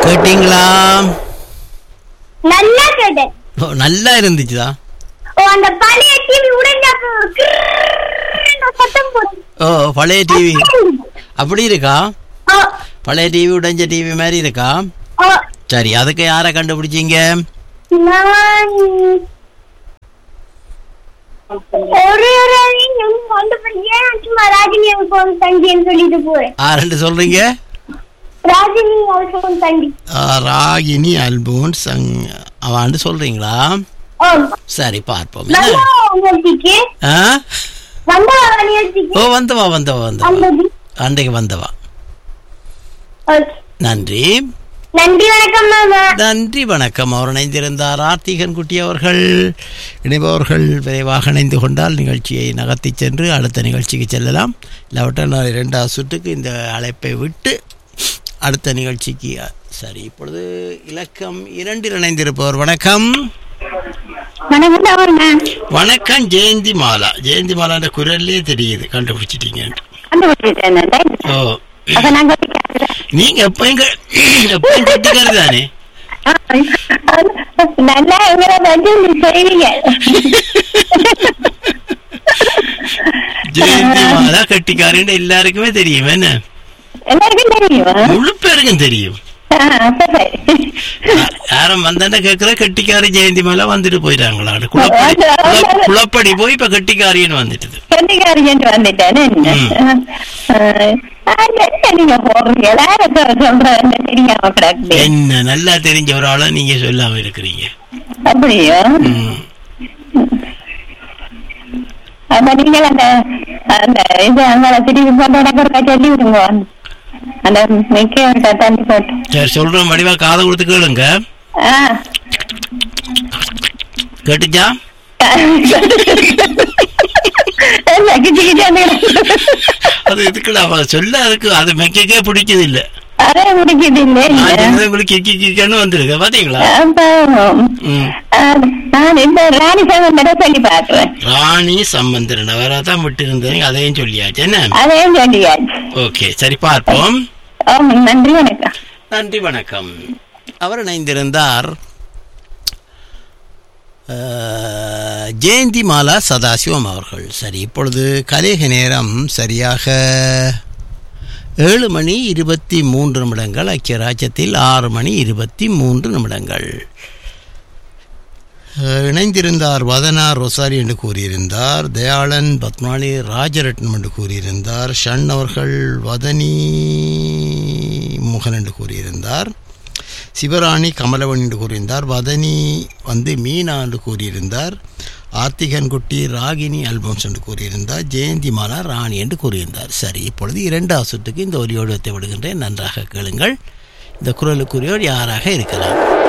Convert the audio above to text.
கேட்டீங்களா நல்லா கேட்டேன் ஓ, நல்லா இருந்துச்சுதா ஓ அந்த பழைய டிவி உடைஞ்சப்ப ஒரு கிர்ன்னு சத்தம் போடும் ஓ பழைய டிவி அப்படி இருக்கா ஓ, பழைய டிவி உடைஞ்ச டிவி மாதிரி இருக்கா ஓ, சரி அதுக்கு யாரை கண்டுபிடிச்சீங்க நான் ஒரு ஒரு ஆளையும் கொண்டு போய் ஏன் சும்மா ராஜினி அவங்க போன் தங்கின்னு சொல்லிட்டு போறேன் ஆரெண்டு சொல்றீங்க ராஜினி அவங்க போன் தங்கி ஆ, ராகினி அல்போன் சங் அவாண்டு சொல்றீங்களா ஓ சரி பார்ப்போம் என்ன? நல்லா நிகழ்ச்சிக்கு ஆ? வந்தா நிகழ்ச்சிக்கு ஓ வந்தவா வந்தவா வந்தவா வந்தது அன்றைக்கு வந்தவா ஓகே. நன்றி நன்றி வணக்கம் மாமா நன்றி வணக்கம் அவர் இணைந்திருந்தார் ஆர்த்திகன் குட்டி அவர்கள் இணைபவர்கள் விரைவாக இணைந்து கொண்டால் நிகழ்ச்சியை நகர்த்திச் சென்று அடுத்த நிகழ்ச்சிக்கு செல்லலாம் இல்லாவிட்டால் நான் இரண்டாவது சுற்றுக்கு இந்த அழைப்பை விட்டு அடுத்த நிகழ்ச்சிக்கு சரி இப்பொழுது இலக்கம் இரண்டில் இணைந்திருப்பவர் வணக்கம் வணக்கம் அவருங்க வணக்கம் ஜெயந்தி மாலா ஜெயந்தி மாலான்ற குரல்லே தெரியுது கண்டுபிடிச்சிட்டீங்க கண்டுபிடிச்சிட்டேன் ஓ அப்ப நாங்க நீங்க எப்பயும் க- எப்பயும் கட்டிக்கிறது தானே நல்லா எங்களை பற்றி செய்வீங்க ஜெயந்தி மாலா கட்டிக்காரன்னு எல்லாருக்குமே தெரியும் என்ன எல்லாருக்கும் தெரியுமா முழு பேருக்கும் தெரியும் ஆ, அப்ப சரி. யா- யாரும் வந்தாண்ட கேக்குற கட்டிக்காரி ஜெயந்தி மாலா வந்துட்டு போயிட்டாங்களா குளப்படி குள- குளப்படி போய் இப்ப கட்டிக்காரின்னு வந்துட்டுது கண்டிக்காரின்னு வந்துட்டேன் என்ன? ம். ஆ, என்ன நீங்க போடுறீங்க எல்லாரும் சொல்றேன் தெரியாம கிடக்குது என்ன நல்லா தெரிஞ்ச ஒரு ஆளா நீங்க சொல்லாம இருக்கிறீங்க அப்படியோ ம். அப்ப நீங்கள் அந்த அந்த இது அங்கே திருப்பி போட்டு எனக்கு ஒரு சொல்லி விடுங்க அந்த மிக்க ஒரு தண்ணி போட்டு சரி சொல்றோம் வடிவா காதை கொடுத்து கேளுங்க ஆ கேட்டுச்சா என்ன கிச்சு கிச்சு அந்த அது இதுக்குள்ள அவ சொல்ல அதுக்கு அது மெக்கே பிடிச்சது இல்ல அதே முடிக்குது இல்லை நான் சொன்னது உங்களுக்கு கிக்கி கிக்கன்னு வந்திருக்கு பாத்தீங்களா அப்ப ம். ஆ, நான் இந்த ராணி சங்கர சொல்லி பாக்குறேன் ராணி சம்பந்தரன் அவராதான் விட்டு இருந்தேன் அதையும் சொல்லியாச்சு என்ன அதையும் சொல்லியாச்சு ஓகே சரி பார்ப்போம் ஆம், நன்றி வணக்கம் நன்றி வணக்கம் அவர் இணைந்திருந்தார் அஹ், ஜெயந்தி மாலா சதாசிவம் அவர்கள் சரி இப்பொழுது கலேக நேரம் சரியாக ஏழு மணி இருபத்தி மூன்று நிமிடங்கள் ஐக்கிய ராஜ்யத்தில் ஆறு மணி இருபத்தி மூன்று நிமிடங்கள் அஹ், இணைந்திருந்தார் வதனா ரொசாரி என்று கூறியிருந்தார் தயாளன் பத்மாளி ராஜரட்னம் என்று கூறியிருந்தார் ஷண் அவர்கள் வதனி முகன் என்று கூறியிருந்தார் சிவராணி கமலவன் என்று கூறியிருந்தார் வதனி வந்து மீனா என்று கூறியிருந்தார் ஆர்த்திகன் குட்டி ராகினி அல்பம்ஸ் என்று கூறியிருந்தார் ஜெயந்தி மாலா ராணி என்று கூறியிருந்தார் சரி இப்பொழுது இரண்டாவது சுற்றுக்கு இந்த ஒலியோடத்தை விடுகின்றேன் நன்றாக கேளுங்கள் இந்த குரலுக்குரியோர் யாராக இருக்கலாம்